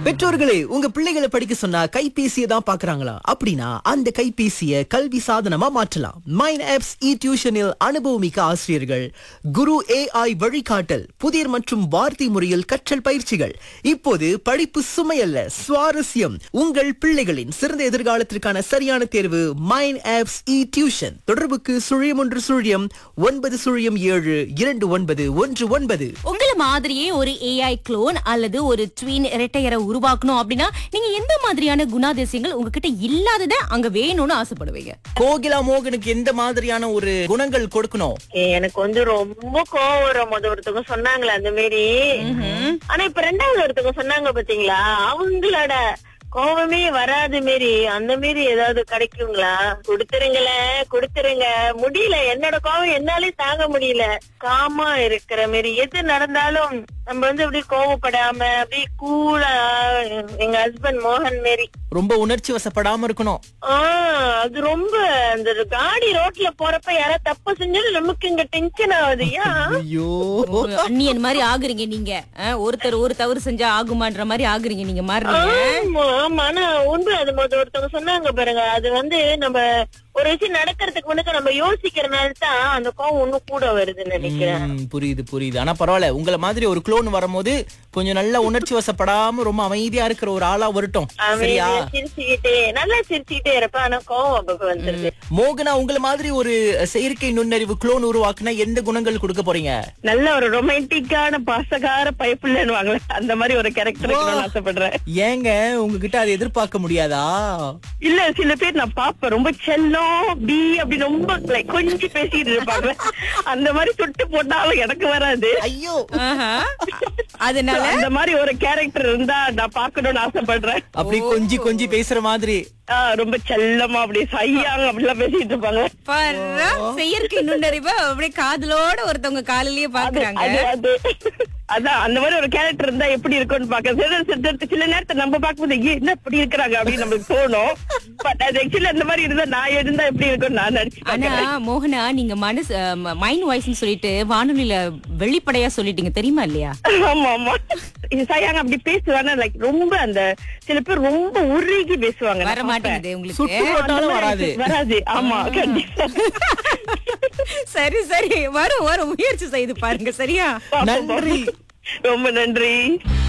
பெற்றோர்களே உங்க பிள்ளைகளை படிக்க சொன்னா கைபேசியை தான் பாக்குறாங்களா அப்படின்னா அந்த கைபேசியை கல்வி சாதனமா மாற்றலாம் மைன் ஆப்ஸ் இ டியூஷனில் அனுபவமிக்க ஆசிரியர்கள் குரு ஏஐ வழிகாட்டல் புதிர் மற்றும் வார்த்தை முறையில் கற்றல் பயிற்சிகள் இப்போது படிப்பு சுமையல்ல சுவாரஸ்யம் உங்கள் பிள்ளைகளின் சிறந்த எதிர்காலத்திற்கான சரியான தேர்வு மைன் ஆப்ஸ் இ டியூஷன் தொடர்புக்கு சுழியம் ஒன்று சுழியம் ஒன்பது சுழியம் ஏழு இரண்டு ஒன்பது ஒன்று ஒன்பது உங்கள மாதிரியே ஒரு ஏஐ க்ளோன் அல்லது ஒரு ட்வீன் இரட்டையரை உருவாக்கணும் அப்படின்னா நீங்க எந்த மாதிரியான குணாதிசயங்கள் உங்ககிட்ட இல்லாதத அங்க வேணும்னு ஆசைப்படுவீங்க கோகிலா மோகனுக்கு எந்த மாதிரியான ஒரு குணங்கள் கொடுக்கணும் ஏய், எனக்கு வந்து ரொம்ப கோவம் வரும் முத ஒருத்தவங்க சொன்னாங்களே அந்த மாரி ஆனா இப்ப ரெண்டாவது ஒருத்தவங்க சொன்னாங்க பாத்தீங்களா அவங்களோட கோவமே வராது மாரி அந்த மாரி ஏதாவது கிடைக்குங்களா கொடுத்துருங்களேன் கொடுத்துருங்க முடியல என்னோட கோவம் என்னாலே தாங்க முடியல காமா இருக்கிற மாரி எது நடந்தாலும் நம்ம வந்து அப்படியே கோவப்படாம அப்படியே கூலா எங்க ஹஸ்பண்ட் மோகன் மாரி ரொம்ப உணர்ச்சி வசப்படாம இருக்கணும் ஆஹ் அது ரொம்ப அந்த காடி ரோட்ல போறப்ப யாராவது தப்பு செஞ்சாலும் நமக்கு இங்க டென்ஷன் ஆகுது ஏன் ஐயோ ஒரு அந்நியன் மாதிரி ஆகுறீங்க நீங்க அஹ், ஒருத்தர் ஒரு தவறு செஞ்சா ஆகுமான்ற மாதிரி ஆகுறீங்க நீங்க மாறுறீங்க ஆமா ஆமா ஆனா உண்மை அது மொத ஒருத்தவங்க சொன்னாங்க பாருங்க அது வந்து நம்ம ஒரு விஷயம் நடக்கிறதுக்கு முன்னாடி நம்ம யோசிக்கிறனால தான் அந்த கோவம் இன்னும் கூட வருதுன்னு நினைக்கிறேன் ம், புரியுது புரியுது ஆனா பரவாயில்ல உங்களை மாதிரி ஒரு க்ளோன் வரும்போது கொஞ்சம் நல்லா உணர்ச்சி வசப்படாம ரொம்ப அமைதியா இருக்கிற ஒரு ஆளா வரட்டும் சரியா அவன் சிரிச்சுக்கிட்டே நல்லா சிரிச்சுக்கிட்டே இருப்பேன் ஆனா கோவம் அப்பப்ப வந்துருது மோகனா உங்களை மாதிரி ஒரு செயற்கை நுண்ணறிவு க்ளோன் உருவாக்குனா எந்த குணங்கள் கொடுக்க போறீங்க நல்ல ஒரு ரொமான்டிக்கான பாசகார பயப்புள்ளன்னு அந்த மாதிரி ஒரு கேரக்டர் ஆசைப்படுறேன் ஏங்க உங்ககிட்ட அதை எதிர்பார்க்க முடியாதா இல்ல சில பேர் நான் பாப்பேன் ரொம்ப செல்லம் பி அப்படி ரொம்ப like கொஞ்சி பேசிட்டு இருப்பாங்க அந்த மாதிரி சுட்டு போட்டாலும் எனக்கு வராது ஐயோ ஆஹா. அதனால அந்த மாதிரி ஒரு கேரக்டர் இருந்தா நான் பாக்கணும்னு ஆசைப்படுறேன் அப்படி கொஞ்சி கொஞ்சி பேசுற மாதிரி ஆ, ரொம்ப செல்லமா அப்படி சையாங்க அப்படிலாம் பேசிட்டு இருப்பாங்க பாருடா, செயற்கை நுண்ணறிவு அப்படியே காதலோட ஒருத்தவங்க காலிலேயே பாக்குறாங்க அது அது அதான் அந்த மாதிரி ஒரு கேரக்டர் இருந்தா எப்படி இருக்கும்னு பாக்க சில சில- சில நேரத்தை நம்ம பார்க்கும்போது "ஐயே, என்ன இப்படி இருக்கிறாங்க அப்படின்னு நம்மளுக்கு தோணும் பட் அது ஆக்சுவலி அந்த மாதிரி இருந்தா நான் இருந்தா எப்படி இருக்கும்னு நான் நினைச்சு ஆனா பார்க்கிறேன். மோகனா நீங்க மனசு மைண்ட் வாய்ஸ்னு சொல்லிட்டு வானொலியில வெளிப்படையா சொல்லிட்டீங்க தெரியுமா இல்லையா ஆமா ஆமா இது சையாங்க அப்படி பேசுவாங்க லைக் ரொம்ப அந்த சில பேர் ரொம்ப உருகி பேசுவாங்க வர நான் மாட்டேங்குது சுட்டு உங்களுக்கு போட்டாலும் வராது வராது ஆமா கண்டிப்பா சரி சரி வரும் வரும் முயற்சி செய்து பாருங்க சரியா நன்றி ரொம்ப நன்றி